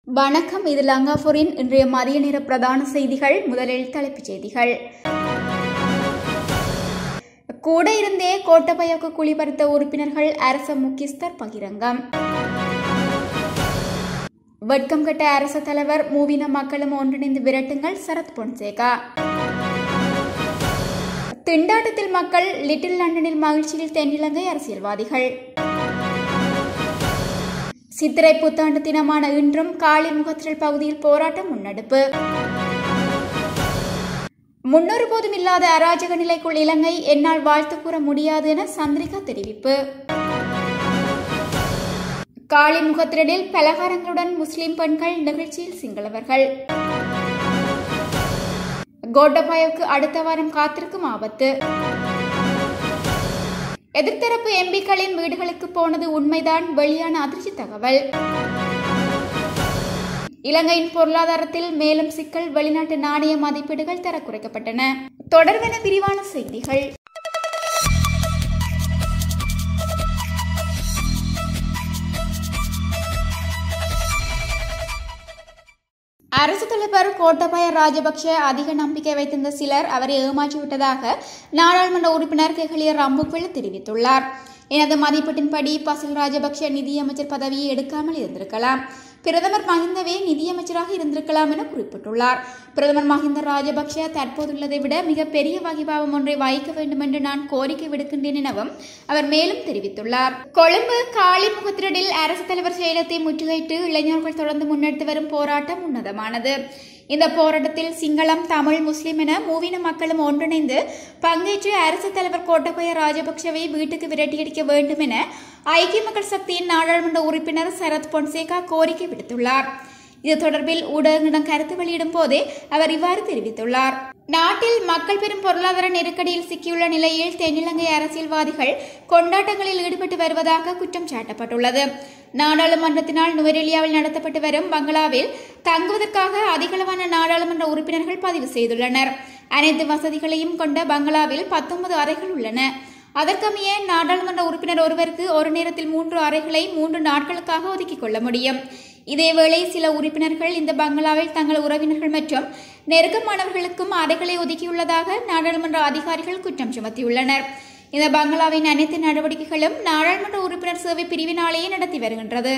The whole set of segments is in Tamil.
வணக்கம் இது லங்காபூரின் இன்றைய மதிய நேர பிரதான செய்திகள் முதலில் தலைப்புச் செய்திகள் கூட இருந்தே கோட்டபயக்கு குளிபருத்த உறுப்பினர்கள் அரச முக்கியஸ்தர் பகிரங்கம் வெட்கம் கட்ட அரச தலைவர் மூவின மக்களும் ஒன்றிணைந்து விரட்டுங்கள் சரத் பொன்சேகா திண்டாட்டத்தில் மக்கள் லிட்டில் லண்டனில் மகிழ்ச்சியில் தென்னிலங்கை அரசியல்வாதிகள் சித்திரை புத்தாண்டு தினமான இன்றும் காளி முகத்திரல் பகுதியில் போராட்டம் முன்னெடுப்பு முன்னொரு போதும் இல்லாத அராஜக நிலைக்குள் இலங்கை என்னால் வாழ்த்து கூற முடியாது என சந்திரிகா தெரிவிப்பு காளி முகத்திரலில் பலகாரங்களுடன் முஸ்லிம் பெண்கள் நிகழ்ச்சியில் சிங்களவர்கள் கோட்டபாயவுக்கு அடுத்த வாரம் காத்திருக்கும் ஆபத்து எதிர்த்தரப்பு எம்பிக்களின் வீடுகளுக்கு போனது உண்மைதான் வெளியான அதிர்ச்சி தகவல் இலங்கையின் பொருளாதாரத்தில் மேலும் சிக்கல் வெளிநாட்டு நாணய மதிப்பீடுகள் தர குறைக்கப்பட்டன தொடர்பென விரிவான செய்திகள் அரசு தலைவர் கோட்டபய ராஜபக்ஷ அதிக நம்பிக்கை வைத்திருந்த சிலர் அவரை ஏமாற்றிவிட்டதாக நாடாளுமன்ற உறுப்பினர் கெஹலிய ரம்புக்வெல்ல தெரிவித்துள்ளார் எனது மதிப்பீட்டின்படி பசில் ராஜபக்ஷ நிதியமைச்சர் பதவியை எடுக்காமல் இருந்திருக்கலாம் பிரதமர் மஹிந்தவே நிதியமைச்சராக இருந்திருக்கலாம் என குறிப்பிட்டுள்ளார் பிரதமர் மஹிந்த ராஜபக்ஷ தற்போதுள்ளதை விட மிகப்பெரிய வகிபாவம் ஒன்றை வைக்க வேண்டும் என்று நான் கோரிக்கை விடுக்கின்றேன் எனவும் அவர் மேலும் தெரிவித்துள்ளார் கொழும்பு காளிமுகத்திரடில் அரசு தலைவர் செயலத்தை முற்றுகையிட்டு இளைஞர்கள் தொடர்ந்து முன்னெடுத்து வரும் போராட்டம் உன்னதமானது இந்த போராட்டத்தில் சிங்களம் தமிழ் முஸ்லிம் என மூவின மக்களும் ஒன்றிணைந்து பங்கேற்று அரசு தலைவர் கோட்டபய ராஜபக்சவை வீட்டுக்கு விரட்டியடிக்க வேண்டும் என ஐக்கிய மக்கள் சக்தியின் நாடாளுமன்ற உறுப்பினர் சரத் பொன்சேகா கோரிக்கை விடுத்துள்ளார் இது தொடர்பில் ஊடகங்களிடம் கருத்து வெளியிடும் போதே அவர் இவ்வாறு தெரிவித்துள்ளார் நாட்டில் மக்கள் பெரும் பொருளாதார நெருக்கடியில் சிக்கியுள்ள நிலையில் தென்னிலங்கை அரசியல்வாதிகள் கொண்டாட்டங்களில் ஈடுபட்டு வருவதாக குற்றம் சாட்டப்பட்டுள்ளது நாடாளுமன்றத்தினால் நுவரெலியாவில் நடத்தப்பட்டு வரும் பங்களாவில் தங்குவதற்காக அதிகளவான நாடாளுமன்ற உறுப்பினர்கள் பதிவு செய்துள்ளனர் அனைத்து வசதிகளையும் கொண்ட பங்களாவில் பத்தொன்பது அறைகள் உள்ளன அதற்கமைய நாடாளுமன்ற உறுப்பினர் ஒருவருக்கு ஒரு நேரத்தில் மூன்று அறைகளை மூன்று நாட்களுக்காக ஒதுக்கிக் கொள்ள முடியும் இதேவேளை சில உறுப்பினர்கள் இந்த பங்களாவில் தங்கள் உறவினர்கள் மற்றும் நெருக்கமானவர்களுக்கும் அறைகளை ஒதுக்கியுள்ளதாக நாடாளுமன்ற அதிகாரிகள் குற்றம் சுமத்தியுள்ளனர் இந்த பங்களாவின் அனைத்து நடவடிக்கைகளும் நாடாளுமன்ற உறுப்பினர் சேவை பிரிவினாலேயே நடத்தி வருகின்றது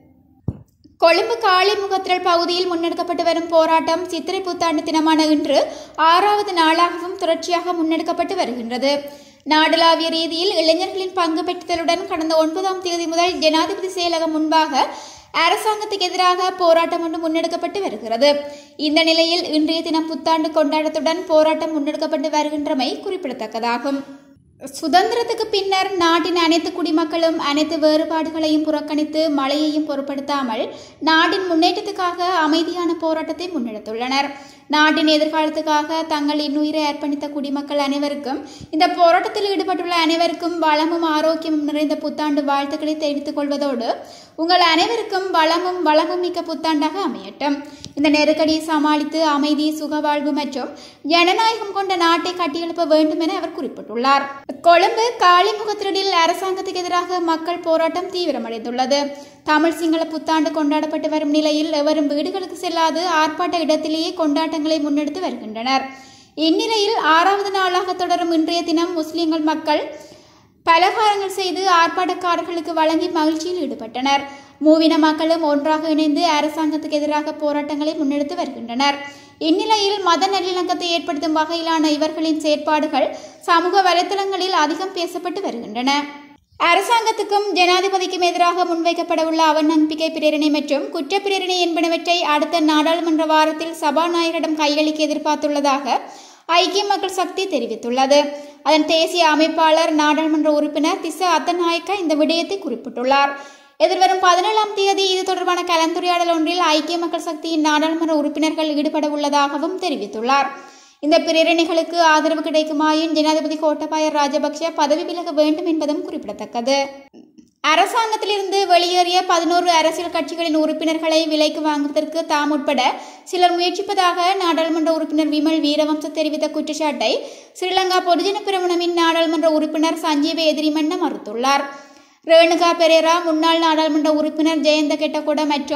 கொழும்பு காளிமுகத்திரல் பகுதியில் முன்னெடுக்கப்பட்டு வரும் போராட்டம் சித்திரை புத்தாண்டு தினமான இன்று ஆறாவது நாளாகவும் தொடர்ச்சியாக முன்னெடுக்கப்பட்டு வருகின்றது நாடளாவிய ரீதியில் இளைஞர்களின் பங்கு பெற்றுதலுடன் கடந்த ஒன்பதாம் தேதி முதல் ஜனாதிபதி செயலகம் முன்பாக அரசாங்கத்துக்கு எதிராக போராட்டம் ஒன்று முன்னெடுக்கப்பட்டு வருகிறது இந்த நிலையில் இன்றைய தினம் புத்தாண்டு கொண்டாட்டத்துடன் போராட்டம் முன்னெடுக்கப்பட்டு வருகின்றமை குறிப்பிடத்தக்கதாகும் சுதந்திரத்துக்கு பின்னர் நாட்டின் அனைத்து குடிமக்களும் அனைத்து வேறுபாடுகளையும் புறக்கணித்து மழையையும் பொருட்படுத்தாமல் நாட்டின் முன்னேற்றத்துக்காக அமைதியான போராட்டத்தை முன்னெடுத்துள்ளனர் நாட்டின் எதிர்காலத்துக்காக தங்கள் இன்னுயிரை அர்ப்பணித்த குடிமக்கள் அனைவருக்கும் இந்த போராட்டத்தில் ஈடுபட்டுள்ள அனைவருக்கும் வளமும் ஆரோக்கியமும் நிறைந்த புத்தாண்டு வாழ்த்துக்களை தெரிவித்துக் கொள்வதோடு உங்கள் அனைவருக்கும் வளமும் வளமும் மிக்க புத்தாண்டாக அமையட்டும் இந்த நெருக்கடியை சமாளித்து அமைதி சுகவாழ்வு மற்றும் ஜனநாயகம் கொண்ட நாட்டை கட்டியெழுப்ப வேண்டும் என அவர் குறிப்பிட்டுள்ளார் கொழும்பு காளிமுகத்திரடில் அரசாங்கத்துக்கு எதிராக மக்கள் போராட்டம் தீவிரமடைந்துள்ளது தமிழ் சிங்கள புத்தாண்டு கொண்டாடப்பட்டு வரும் நிலையில் எவரும் வீடுகளுக்கு செல்லாது ஆர்ப்பாட்ட இடத்திலேயே கொண்டாட்டங்களை முன்னெடுத்து வருகின்றனர் இந்நிலையில் ஆறாவது நாளாக தொடரும் இன்றைய தினம் முஸ்லிம்கள் மக்கள் பலகாரங்கள் செய்து ஆர்ப்பாட்டக்காரர்களுக்கு வழங்கி மகிழ்ச்சியில் ஈடுபட்டனர் மூவின மக்களும் ஒன்றாக இணைந்து அரசாங்கத்துக்கு எதிராக போராட்டங்களை முன்னெடுத்து வருகின்றனர் இந்நிலையில் மத நல்லிணக்கத்தை ஏற்படுத்தும் வகையிலான இவர்களின் செயற்பாடுகள் சமூக வலைதளங்களில் அதிகம் பேசப்பட்டு வருகின்றன அரசாங்கத்துக்கும் ஜனாதிபதிக்கும் எதிராக முன்வைக்கப்படவுள்ள அவநம்பிக்கை பிரேரணை மற்றும் குற்றப்பிரேரணை என்பனவற்றை அடுத்த நாடாளுமன்ற வாரத்தில் சபாநாயகரிடம் கையளிக்க எதிர்பார்த்துள்ளதாக ஐக்கிய மக்கள் சக்தி தெரிவித்துள்ளது அதன் தேசிய அமைப்பாளர் நாடாளுமன்ற உறுப்பினர் திச அத்தநாயக்க இந்த விடயத்தை குறிப்பிட்டுள்ளார் எதிர்வரும் பதினேழாம் தேதி இது தொடர்பான கலந்துரையாடல் ஒன்றில் ஐக்கிய மக்கள் சக்தியின் நாடாளுமன்ற உறுப்பினர்கள் ஈடுபட உள்ளதாகவும் தெரிவித்துள்ளார் இந்த பிரேரணைகளுக்கு ஆதரவு கிடைக்குமாயின் ஜனாதிபதி கோட்டபாய ராஜபக்ஷ பதவி விலக வேண்டும் என்பதும் குறிப்பிடத்தக்கது அரசாங்கத்திலிருந்து வெளியேறிய பதினோரு அரசியல் கட்சிகளின் உறுப்பினர்களை விலைக்கு வாங்குவதற்கு தாம் உட்பட சிலர் முயற்சிப்பதாக நாடாளுமன்ற உறுப்பினர் விமல் வீரவம்ச தெரிவித்த குற்றச்சாட்டை ஸ்ரீலங்கா பொதுஜன பிரமுனவின் நாடாளுமன்ற உறுப்பினர் சஞ்சீவ எதிரிமன்ன மறுத்துள்ளார் ரேணுகா பெரேரா முன்னாள் நாடாளுமன்ற உறுப்பினர் ஜெயந்த கெட்டகொட மற்றும்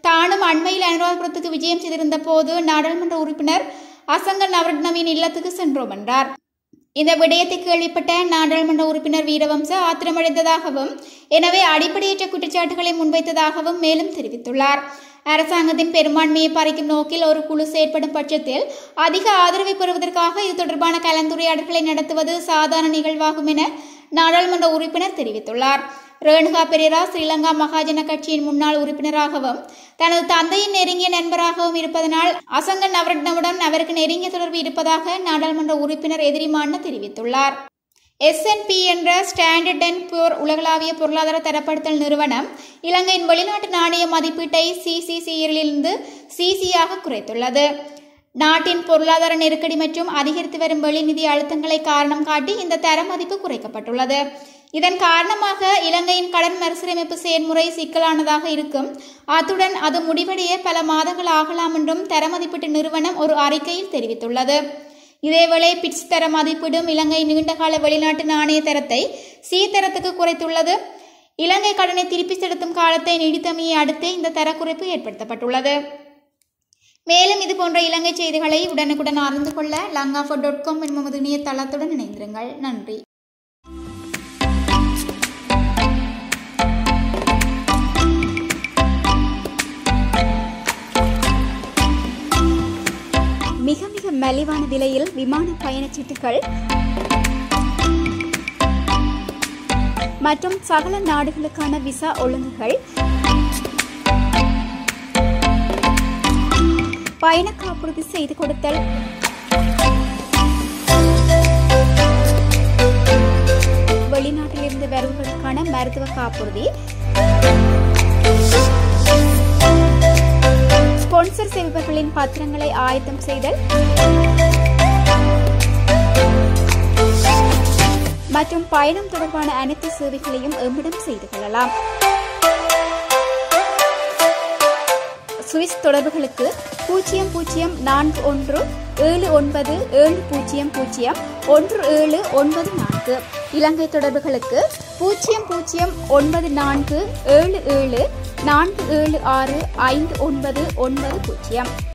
தானும் அண்மையில் அனுராதபுரத்துக்கு விஜயம் செய்திருந்த போது நாடாளுமன்ற உறுப்பினர் அசங்கன் நவரட்னவின் இல்லத்துக்கு சென்றோம் என்றார் இந்த விடயத்தை கேள்விப்பட்ட நாடாளுமன்ற உறுப்பினர் வீரவம்ச ஆத்திரமடைந்ததாகவும் எனவே அடிப்படையற்ற குற்றச்சாட்டுகளை முன்வைத்ததாகவும் மேலும் தெரிவித்துள்ளார் அரசாங்கத்தின் பெரும்பான்மையை பறிக்கும் நோக்கில் ஒரு குழு செயற்படும் பட்சத்தில் அதிக ஆதரவை பெறுவதற்காக இது தொடர்பான கலந்துரையாடல்களை நடத்துவது சாதாரண நிகழ்வாகும் என நாடாளுமன்ற உறுப்பினர் தெரிவித்துள்ளார் ரேணுகா பெரேரா ஸ்ரீலங்கா மகாஜன கட்சியின் முன்னாள் உறுப்பினராகவும் தனது தந்தையின் நெருங்கிய நண்பராகவும் இருப்பதனால் அசங்க நவரட்னவுடன் அவருக்கு நெருங்கிய தொடர்பு இருப்பதாக நாடாளுமன்ற உறுப்பினர் எதிரிமான தெரிவித்துள்ளார் எஸ்என்பி என்ற ஸ்டாண்டர்ட் அண்ட் புவர் உலகளாவிய பொருளாதார தரப்படுத்தல் நிறுவனம் இலங்கையின் வெளிநாட்டு நாணய மதிப்பீட்டை சிசிசியிலிருந்து சிசியாக குறைத்துள்ளது நாட்டின் பொருளாதார நெருக்கடி மற்றும் அதிகரித்து வரும் வெளிநிதி அழுத்தங்களை காரணம் காட்டி இந்த தர மதிப்பு குறைக்கப்பட்டுள்ளது இதன் காரணமாக இலங்கையின் கடன் மறுசீரமைப்பு செயல்முறை சிக்கலானதாக இருக்கும் அத்துடன் அது முடிவடைய பல மாதங்கள் ஆகலாம் என்றும் தர மதிப்பீட்டு நிறுவனம் ஒரு அறிக்கையில் தெரிவித்துள்ளது இதேவேளை பிட்ஸ் தர மதிப்பீடும் இலங்கை நீண்டகால வெளிநாட்டு நாணய தரத்தை சி தரத்துக்கு குறைத்துள்ளது இலங்கை கடனை திருப்பி செலுத்தும் காலத்தை நீடித்தமையை அடுத்து இந்த தரக்குறைப்பு ஏற்படுத்தப்பட்டுள்ளது மேலும் இது போன்ற இலங்கை செய்திகளை உடனுக்குடன் அறிந்து கொள்ள லங்காஃபோ டாட் காம் என்பது இணையதளத்துடன் இணைந்திருங்கள் நன்றி மிக மிக மலிவான விலையில் விமான பயணச்சீட்டுகள் மற்றும் சகல நாடுகளுக்கான விசா ஒழுங்குகள் பயண காப்புறுதி செய்து கொடுத்தல் வெளிநாட்டிலிருந்து வருவதற்கான மருத்துவ காப்புறுதி ஸ்பான்சர் செய்பவர்களின் பத்திரங்களை ஆயத்தம் செய்தல் மற்றும் பயணம் தொடர்பான அனைத்து சேவைகளையும் எம்மிடம் செய்து கொள்ளலாம் சுவிஸ் தொடர்புகளுக்கு பூஜ்ஜியம் பூஜ்ஜியம் நான்கு ஒன்று ஏழு ஒன்பது ஏழு பூஜ்ஜியம் பூஜ்ஜியம் ஒன்று ஏழு ஒன்பது நான்கு இலங்கை தொடர்புகளுக்கு பூஜ்ஜியம் பூஜ்ஜியம் ஒன்பது நான்கு ஏழு ஏழு நான்கு ஏழு ஆறு ஐந்து ஒன்பது ஒன்பது பூஜ்ஜியம்